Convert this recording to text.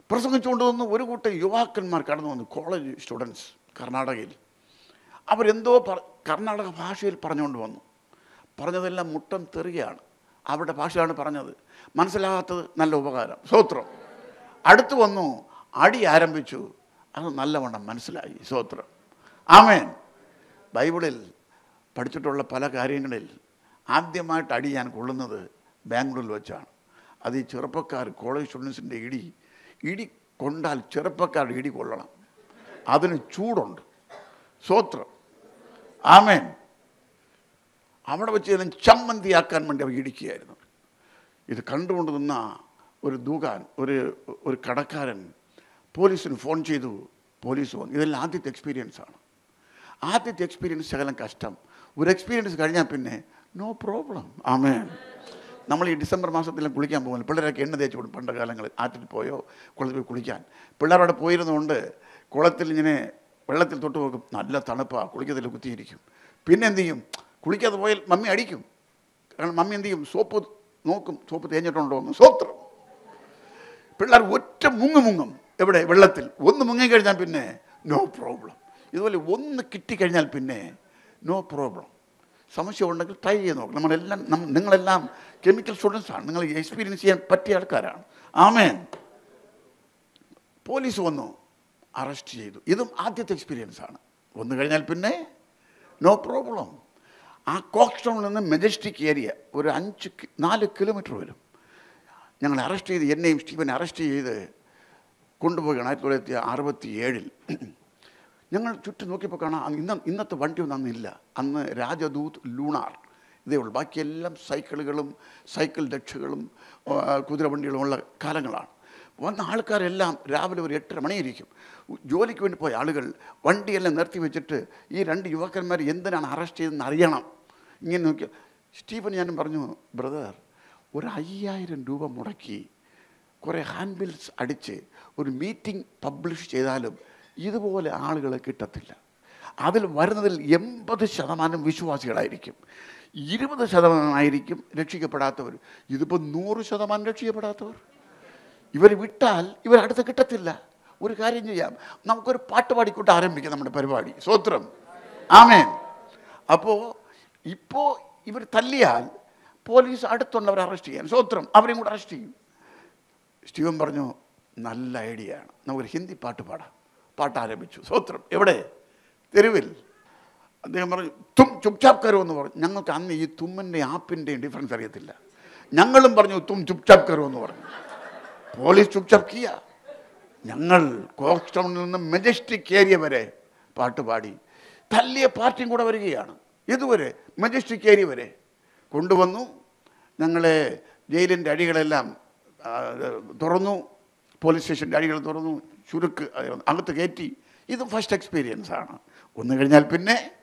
പ്രസംഗിച്ചുകൊണ്ട് വന്ന് ഒരു കൂട്ടം യുവാക്കന്മാർ കടന്നു വന്നു കോളേജ് സ്റ്റുഡൻസ് കർണാടകയിൽ അവരെന്തോ പറ കർണാടക ഭാഷയിൽ പറഞ്ഞുകൊണ്ട് വന്നു പറഞ്ഞതെല്ലാം മുട്ടം തെറിയാണ് അവരുടെ ഭാഷയാണ് പറഞ്ഞത് മനസ്സിലാകാത്തത് നല്ല ഉപകാരം സ്വോത്രം അടുത്ത് വന്നു അടി ആരംഭിച്ചു അത് നല്ലവണ്ണം മനസ്സിലായി സ്വോത്രം ആമേൻ ബൈബിളിൽ പഠിച്ചിട്ടുള്ള പല കാര്യങ്ങളിൽ ആദ്യമായിട്ട് അടി ഞാൻ കൊള്ളുന്നത് ബാംഗ്ലൂരിൽ വെച്ചാണ് അത് ഈ ചെറുപ്പക്കാർ കോളേജ് സ്റ്റുഡൻസിൻ്റെ ഇടി ഇടി കൊണ്ടാൽ ചെറുപ്പക്കാരുടെ ഇടി കൊള്ളണം അതിന് ചൂടുണ്ട് സ്വോത്രം ആമേൻ അവിടെ വെച്ച് ഞാൻ ചമ്മന്തിയാക്കാൻ വേണ്ടി അവർ ഇടിക്കുകയായിരുന്നു ഇത് കണ്ടുകൊണ്ട് നിന്ന ഒരു ദൂകാൻ ഒരു ഒരു കടക്കാരൻ പോലീസിന് ഫോൺ ചെയ്തു പോലീസ് വന്നു ഇതെല്ലാം ആദ്യത്തെ എക്സ്പീരിയൻസ് ആണ് ആദ്യത്തെ എക്സ്പീരിയൻസ് ശകലം കഷ്ടം ഒരു എക്സ്പീരിയൻസ് കഴിഞ്ഞാൽ പിന്നെ നോ പ്രോബ്ലം ആമേൻ നമ്മൾ ഈ ഡിസംബർ മാസത്തിലും കുളിക്കാൻ പോകുന്നു പിള്ളേരൊക്കെ എണ്ണ തേച്ച് കൊടുക്കും പണ്ട് കാലങ്ങളിൽ ആറ്റിൽ പോയോ കുളത്തിൽ പോയി കുളിക്കാൻ പിള്ളേരവിടെ പോയിരുന്നുകൊണ്ട് കുളത്തിൽ ഇങ്ങനെ വെള്ളത്തിൽ തൊട്ട് നോക്കും നല്ല തണുപ്പാണ് കുളിക്കത്തിൽ കുത്തിയിരിക്കും പിന്നെ എന്ത് ചെയ്യും കുളിക്കാതെ പോയാൽ മമ്മി അടിക്കും കാരണം മമ്മി എന്ത് ചെയ്യും സോപ്പ് നോക്കും സോപ്പ് തേഞ്ഞിട്ടുണ്ടോ എന്ന് സ്വത്രം പിള്ളേർ ഒറ്റ മുങ്ങ് മുങ്ങും എവിടെ വെള്ളത്തിൽ ഒന്ന് മുങ്ങിക്കഴിഞ്ഞാൽ പിന്നെ നോ പ്രോബ്ലം ഇതുപോലെ ഒന്ന് കിട്ടിക്കഴിഞ്ഞാൽ പിന്നെ നോ പ്രോബ്ലം സംശയം ഉണ്ടെങ്കിൽ ട്രൈ ചെയ്ത് നോക്കണം നമ്മളെല്ലാം നം- നിങ്ങളെല്ലാം കെമിക്കൽ സ്റ്റുഡൻസ് ആണ് നിങ്ങൾ എക്സ്പീരിയൻസ് ചെയ്യാൻ പറ്റിയ ആൾക്കാരാണ് ആമേൻ പോലീസ് വന്നു അറസ്റ്റ് ചെയ്തു ഇതും ആദ്യത്തെ എക്സ്പീരിയൻസ് ആണ് വന്നു കഴിഞ്ഞാൽ പിന്നെ നോ പ്രോബ്ലം ആ കോക്സ്റ്റോണിൽ നിന്ന് മെജസ്റ്റിക് ഏരിയ ഒരു അഞ്ച് കി- നാല് കിലോമീറ്റർ വരും ഞങ്ങൾ അറസ്റ്റ് ചെയ്ത് എന്നെയും സ്റ്റീവനെ അറസ്റ്റ് ചെയ്ത് കൊണ്ടുപോവുകയാണ് ആയിരത്തി തൊള്ളായിരത്തി അറുപത്തി ഏഴിൽ ഞങ്ങൾ ചുറ്റും നോക്കിയപ്പോൾ കാണാം അന്ന് ഇന്ന ഇന്നത്തെ വണ്ടിയൊന്നും അന്നില്ല അന്ന് രാജദൂത് ലൂണാർ ഇതേ ഉള്ളൂ ബാക്കിയെല്ലാം സൈക്കിളുകളും സൈക്കിൾ രക്ഷകളും ആ, കുതിരവണ്ടികളും ഉള്ള കാലങ്ങളാണ് വന്ന ആൾക്കാരെല്ലാം രാവിലെ ഒരു എട്ടര മണിയിരിക്കും ജോലിക്ക് വേണ്ടി പോയ ആളുകൾ വണ്ടിയെല്ലാം നിർത്തി വെച്ചിട്ട് ഈ രണ്ട് യുവാക്കന്മാർ എന്തിനാണ് അറസ്റ്റ് ചെയ്തതെന്ന് അറിയണം ഇങ്ങനെ നോക്കി സ്റ്റീഫൻ ഞാനും പറഞ്ഞു ബ്രദർ ഒരു അയ്യായിരം രൂപ മുടക്കി കുറേ ഹാൻഡ് ബിൽസ് അടിച്ച് ഒരു മീറ്റിംഗ് പബ്ലിഷ് ചെയ്താലും ഇതുപോലെ ആളുകളെ കിട്ടത്തില്ല അതിൽ വരുന്നതിൽ എൺപത് ശതമാനം വിശ്വാസികളായിരിക്കും ഇരുപത് ശതമാനമായിരിക്കും രക്ഷിക്കപ്പെടാത്തവർ ഇതിപ്പോൾ നൂറ് ശതമാനം രക്ഷിക്കപ്പെടാത്തവർ ഇവർ വിട്ടാൽ ഇവർ അടുത്ത് കിട്ടത്തില്ല ഒരു കാര്യം ചെയ്യാം നമുക്കൊരു പാട്ട് പാടിക്കൊണ്ട് ആരംഭിക്കാം നമ്മുടെ പരിപാടി സ്വത്രം ആമേൻ അപ്പോൾ ഇപ്പോൾ ഇവർ തല്ലിയാൽ പോലീസ് അടുത്തുള്ളവരെ അറസ്റ്റ് ചെയ്യാൻ സ്വത്രം അവരെയും കൂടെ അറസ്റ്റ് ചെയ്യും സ്റ്റീവൻ പറഞ്ഞു നല്ല ഐഡിയ ആണ് നമുക്കൊരു ഹിന്ദി പാട്ട് പാടാം പാട്ട് ആരംഭിച്ചു സ്വത്രം എവിടെ തെരുവിൽ അദ്ദേഹം പറഞ്ഞു തും ചുപ്ചാപ്പ് കരു എന്ന് പറഞ്ഞു ഞങ്ങൾക്ക് അന്ന് ഈ തുമ്മിൻ്റെ ആപ്പിൻ്റെയും ഡിഫറൻസ് അറിയത്തില്ല ഞങ്ങളും പറഞ്ഞു തും ചുപ്ചാപ്പ് കരു എന്ന് പറഞ്ഞു പോലീസ് ചുപ്ചാപ്പ് കിയ ഞങ്ങൾ കോക്സ് ടൗണിൽ നിന്ന് മെജസ്റ്റിക് ഏരിയ വരെ പാട്ട് പാടി തല്ലിയ പാർട്ടിയും കൂടെ വരികയാണ് ഇതുവരെ മെജസ്റ്റിക് ഏരിയ വരെ കൊണ്ടുവന്നു ഞങ്ങളെ ജയിലിൻ്റെ അടികളെല്ലാം ആ, തുറന്നു പോലീസ് സ്റ്റേഷൻ്റെ അടികൾ തുറന്നു ചുരുക്ക് അകത്ത് കയറ്റി ഇത് ഫസ്റ്റ് എക്സ്പീരിയൻസ് ആണ് ഒന്ന് കഴിഞ്ഞാൽ പിന്നെ